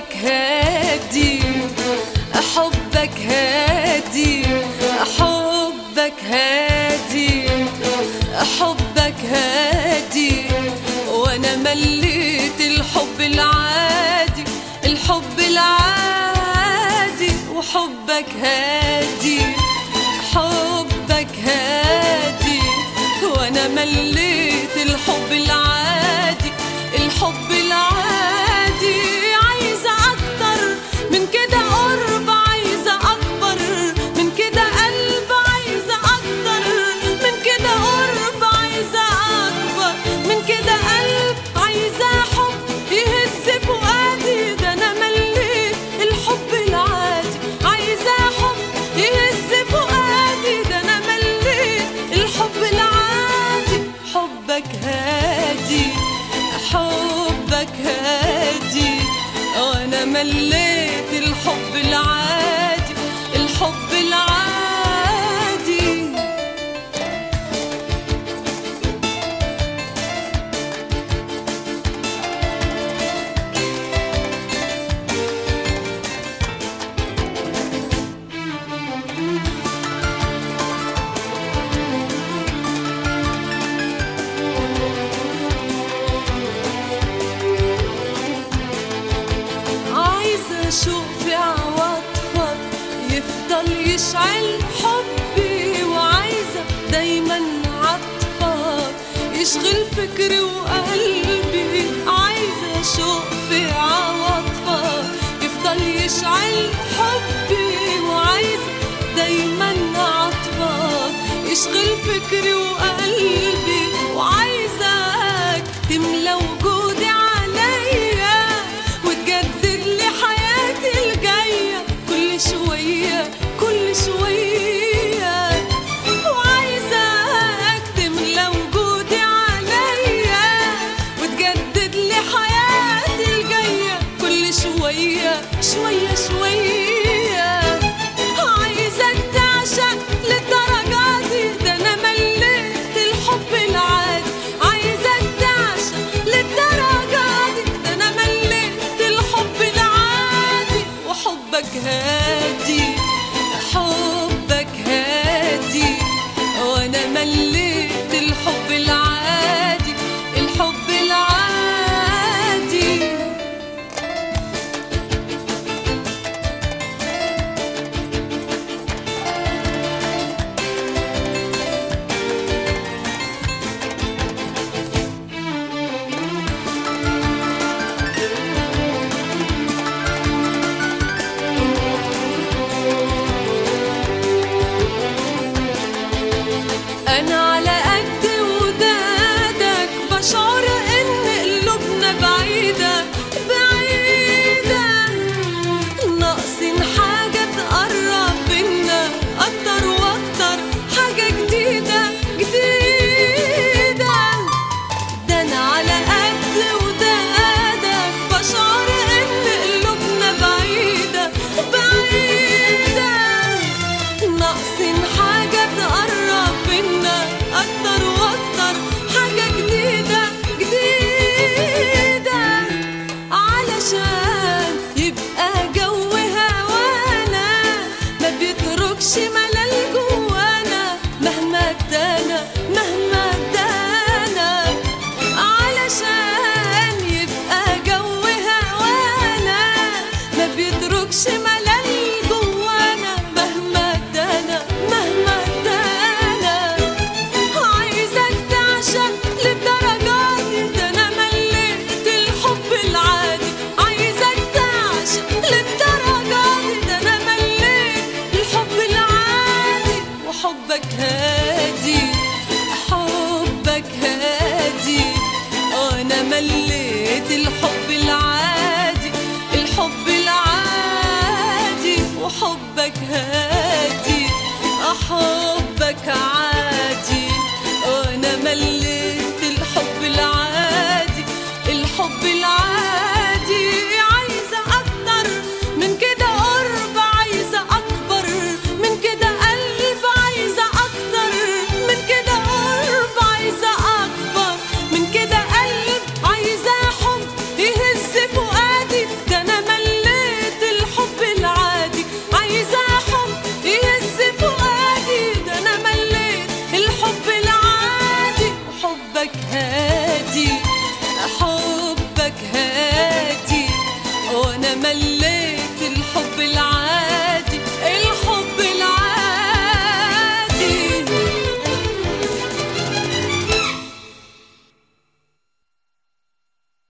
حبك هادي حبك هادي حبك هادي حبك هادي وانا مليت الحب العادي الحب العادي وحبك هادي حبك هادي وانا مليت الحب العادي الحب العادي عايزة اكتر من كده قرب عايزة اكبر من كده قلب عايزة اكتر من كده قرب عايزة اكبر من كده قلب عايزة حب يهز فؤادي ده انا مليت الحب العادي عايزة حب يهز فؤادي ده انا مليت الحب العادي حبك هادي حبك هادي وانا مليت الحب العادي الحب العادي عايزة أشوف في عواطفك يفضل يشعل حبي وعايزة دايما عطفك يشغل فكري وقلبي عايزة أشوف في عواطفك يفضل يشعل حبي وعايزة دايما عطفك يشغل فكري وقلبي وعايزك تملى وجودي عليا وتجدد لي حياتي الجاية كل شوية كل شوية وعايزك تملى وجودي عليا وتجدد لي حياتي الجاية كل شوية شوية شوية عايزك تعشق للدرجة دي ده أنا مليت الحب العادي عايزك تعشق للدرجة دي ده أنا مليت الحب العادي وحبك هادي حبك هادي وأنا مليت الحب العادي الحب العادي أنا على قد ودادك بشعر إن قلوبنا بعيدة بعيدة ناقصين حاجة تقرب بينا أكتر وأكتر حاجة جديدة جديدة ده أنا على قد ودادك بشعر إن قلوبنا بعيدة بعيدة ناقصين حاجة تقرب بينا أكتر وأكتر حاجة جديدة جديدة علشان يبقى جو هوانا ما بيتركش ملل جوانا مهما ادانا مهما ادانا علشان يبقى جو هوانا ما بيتركش ملل جوانا مهما ادانا مهما ادانا عايزك تعشق للدرجة دي ده انا مليت الحب العادي عايزك تعشق للدرجة دي ده انا مليت الحب العادي وحبك هادي حبك هادي وانا مليت الحب العادي الحب العادي وحبك هادي حبك عادي وانا مليت الحب العادي الحب العادي عايزة اكتر من كده قرب عايزة اكبر من كده قلب عايزة اكتر من كده قرب عايزة اكبر من كده قلب عايزة حب يهز فؤادي ده انا مليت لك